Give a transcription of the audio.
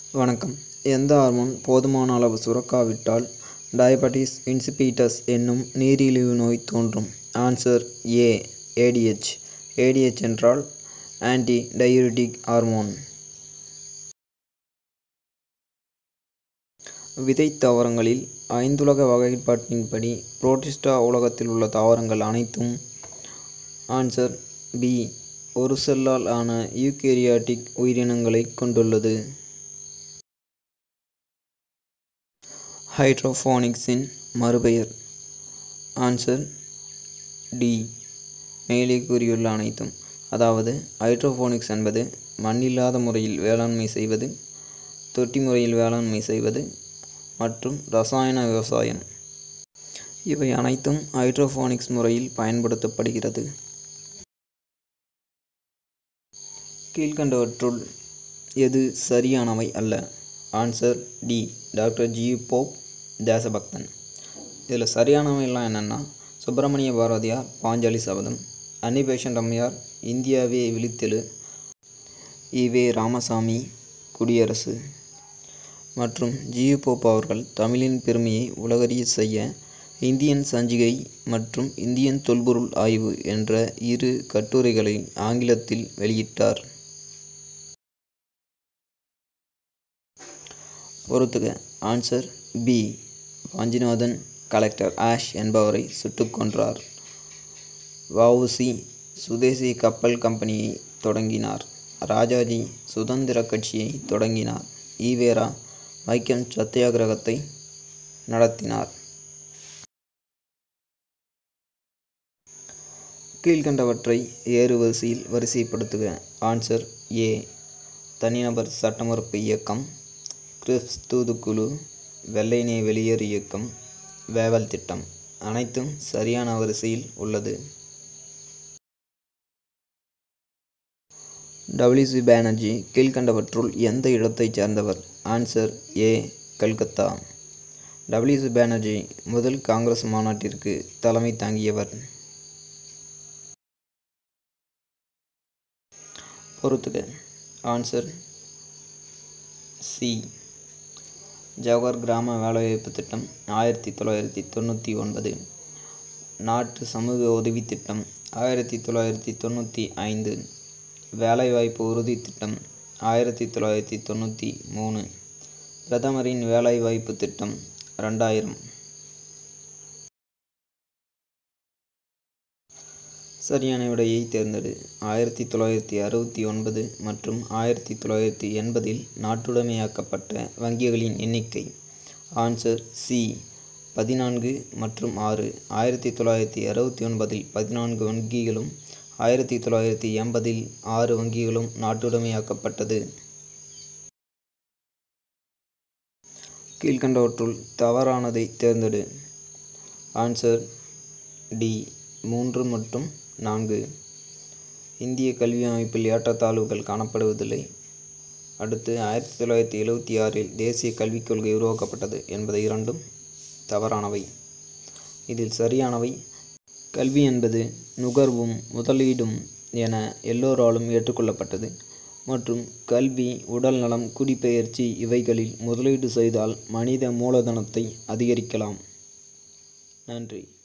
வணக்கம் எந்த ஹார்மோன் போதுமான அளவு சுரக்காவிட்டால் டயபெட்டிஸ் இன்சிபிடஸ் என்னும் நீரிழிவு நோய் தோன்றும் ஆன்சர் ஏ ஏடிஎச் ஏடிஎச் என்றால் ஆன்டி டயூரிட்டிக் ஹார்மோன் விதை தாவரங்களில் ஐந்துலக வகைப்பாட்டின்படி புரோட்டிஸ்டா உலகத்தில் உள்ள தாவரங்கள் அனைத்தும் ஆன்சர் பி ஒரு செல்லால் ஆன யூகேரியாட்டிக் உயிரினங்களைக் கொண்டுள்ளது ஹைட்ரோஃபோனிக்ஸின் மறுபெயர் ஆன்சர் டி மேலே கூறியுள்ள அனைத்தும் அதாவது ஹைட்ரோஃபோனிக்ஸ் என்பது மண்ணில்லாத முறையில் வேளாண்மை செய்வது தொட்டி முறையில் வேளாண்மை செய்வது மற்றும் ரசாயன விவசாயம் இவை அனைத்தும் ஹைட்ரோஃபோனிக்ஸ் முறையில் பயன்படுத்தப்படுகிறது கீழ்கண்டவற்றுள் எது சரியானவை அல்ல answer D doctor G Pope Desabhaktan இதில் சரியானவைலாம் என்னென்னா சுப்பிரமணிய பாரதியார் பாஞ்சாலி சபதம் அன்னிபேஷன் ரம்யார் இந்தியாவே விழித்தெழு ஈவே ராமசாமி குடியரசு மற்றும் ஜி போப் அவர்கள் தமிழின் பெருமையை உலகறிய செய்ய இந்தியன் சஞ்சிகை மற்றும் இந்தியன் தொல்பொருள் ஆய்வு என்ற இரு கட்டுரைகளை ஆங்கிலத்தில் வெளியிட்டார் பொறுத்துக answer B Vanchinathan collector Ashe என்பவரை சுட்டுக் கொன்றார் வஉசி சுதேசி கப்பல் கம்பெனியை தொடங்கினார் ராஜாஜி சுதந்திர கட்சியை தொடங்கினார் ஈவேரா வைக்கம் சத்தியாகிரகத்தை நடத்தினார் கீழ்கண்டவற்றை ஏறு வரிசையில் வரிசைப்படுத்துக ஆன்சர் ஏ தனிநபர் சட்டமறுப்பு இயக்கம் கிறிப்ஸ் தூதுக்குழு வெள்ளையனே வெளியேறு இயக்கம் வேவல் திட்டம் அனைத்தும் சரியான வரிசையில் உள்ளது டபிள்யூசி பானர்ஜி கீழ்கண்டவற்றுள் எந்த இடத்தைச் சேர்ந்தவர் answer A Calcutta W C Banerjee முதல் காங்கிரஸ் மாநாட்டிற்கு தலைமை தாங்கியவர் பொறுத்துக ஆன்சர் சி ஜவஹர் கிராம வேலைவாய்ப்பு திட்டம் ஆயிரத்தி தொள்ளாயிரத்தி தொண்ணூற்றி ஒன்பது நாட்டு சமூக உதவி திட்டம் ஆயிரத்தி தொள்ளாயிரத்தி தொண்ணூற்றி ஐந்து வேலைவாய்ப்பு உறுதி திட்டம் ஆயிரத்தி தொள்ளாயிரத்தி தொண்ணூற்றி மூணு பிரதமரின் வேலைவாய்ப்பு திட்டம் ரெண்டாயிரம் சரியான விடையை தேர்ந்தெடு ஆயிரத்தி தொள்ளாயிரத்தி அறுபத்தி ஒன்பது மற்றும் ஆயிரத்தி தொள்ளாயிரத்தி எண்பதில் நாட்டுடைமையாக்கப்பட்ட வங்கிகளின் எண்ணிக்கை ஆன்சர் சி பதினான்கு மற்றும் ஆறு ஆயிரத்தி தொள்ளாயிரத்தி அறுபத்தி ஒன்பதில் பதினான்கு வங்கிகளும் ஆயிரத்தி தொள்ளாயிரத்தி எண்பதில் ஆறு வங்கிகளும் நாட்டுடைமையாக்கப்பட்டது கீழ்கண்டவற்றுள் தவறானதை தேர்ந்தெடு ஆன்சர் டி மூன்று மற்றும் நான்கு இந்திய கல்வி அமைப்பில் ஏற்றத்தாழ்வுகள் காணப்படுவதில்லை அடுத்து ஆயிரத்தி தொள்ளாயிரத்தி எழுவத்தி ஆறில் தேசிய கல்விக் கொள்கை உருவாக்கப்பட்டது என்பது இரண்டும் தவறானவை இதில் சரியானவை கல்வி என்பது நுகர்வும் முதலீடும் என எல்லோராலும் ஏற்றுக்கொள்ளப்பட்டது மற்றும் கல்வி உடல்நலம் குடிபெயர்ச்சி இவைகளில் முதலீடு செய்தால் மனித மூலதனத்தை அதிகரிக்கலாம் நன்றி